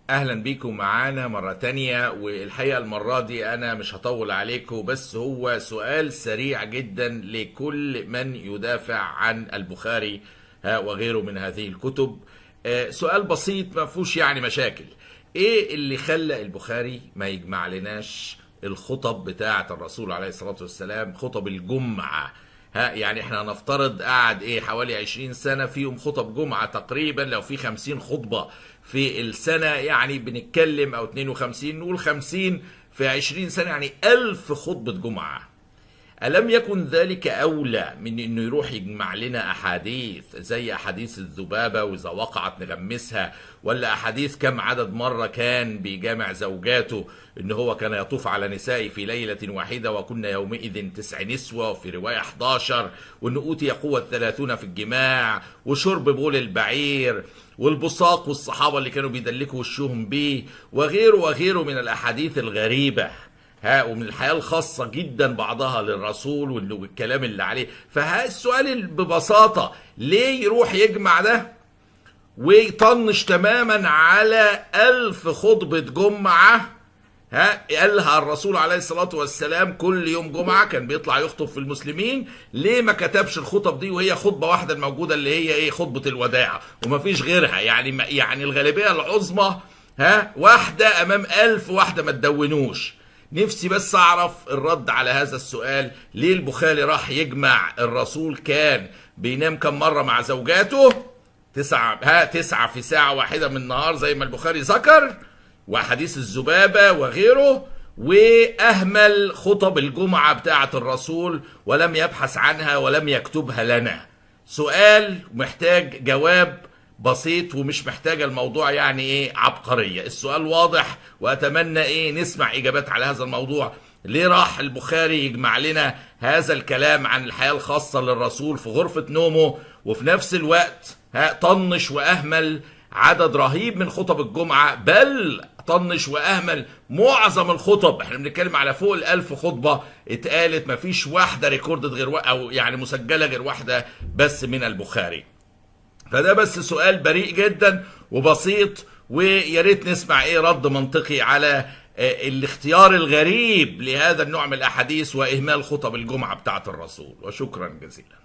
اهلا بيكم معانا مرة تانية والحقيقة المرة دي انا مش هطول عليكم بس هو سؤال سريع جدا لكل من يدافع عن البخاري ها وغيره من هذه الكتب آه، سؤال بسيط ما فيهوش يعني مشاكل ايه اللي خلى البخاري ما يجمع لناش الخطب بتاعة الرسول عليه الصلاة والسلام خطب الجمعة ها يعني احنا هنفترض قعد ايه حوالي 20 سنة فيهم خطب جمعة تقريبا لو في 50 خطبة في السنة يعني بنتكلم او 52 نقول 50 في 20 سنة يعني 1000 خطبة جمعة ألم يكن ذلك أولى من إنه يروح يجمع لنا أحاديث زي أحاديث الذبابة وإذا وقعت نغمسها ولا أحاديث كم عدد مرة كان بيجامع زوجاته إن هو كان يطوف على نساء في ليلة واحدة وكنا يومئذ تسع نسوة وفي رواية 11 وإن أوتي قوة ثلاثون في الجماع وشرب بول البعير والبصاق والصحابة اللي كانوا بيدلكوا وشهم بيه وغيره وغيره من الأحاديث الغريبة ها ومن الحياة الخاصة جدا بعضها للرسول والكلام اللي عليه فها السؤال ببساطة ليه يروح يجمع ده ويطنش تماما على ألف خطبة جمعة ها قالها الرسول عليه الصلاة والسلام كل يوم جمعة كان بيطلع يخطب في المسلمين ليه ما كتبش الخطب دي وهي خطبة واحدة الموجودة اللي هي ايه خطبة الوداع ومفيش غيرها يعني يعني الغالبية العظمى ها واحدة أمام ألف واحدة ما تدونوش نفسي بس اعرف الرد على هذا السؤال ليه البخاري راح يجمع الرسول كان بينام كم مرة مع زوجاته تسعة ها تسعة في ساعة واحدة من النهار زي ما البخاري ذكر وحديث الذبابة وغيره وأهمل خطب الجمعة بتاعة الرسول ولم يبحث عنها ولم يكتبها لنا سؤال محتاج جواب بسيط ومش محتاجة الموضوع يعني ايه عبقرية السؤال واضح واتمنى ايه نسمع اجابات على هذا الموضوع ليه راح البخاري يجمع لنا هذا الكلام عن الحياة الخاصة للرسول في غرفة نومه وفي نفس الوقت ها طنش واهمل عدد رهيب من خطب الجمعة بل طنش واهمل معظم الخطب احنا بنتكلم على فوق الالف خطبة اتقالت مفيش واحدة ريكوردد غير او يعني مسجلة غير واحدة بس من البخاري فده بس سؤال بريء جدا وبسيط ويا ريت نسمع ايه رد منطقي على الاختيار الغريب لهذا النوع من الاحاديث واهمال خطب الجمعه بتاعه الرسول وشكرا جزيلا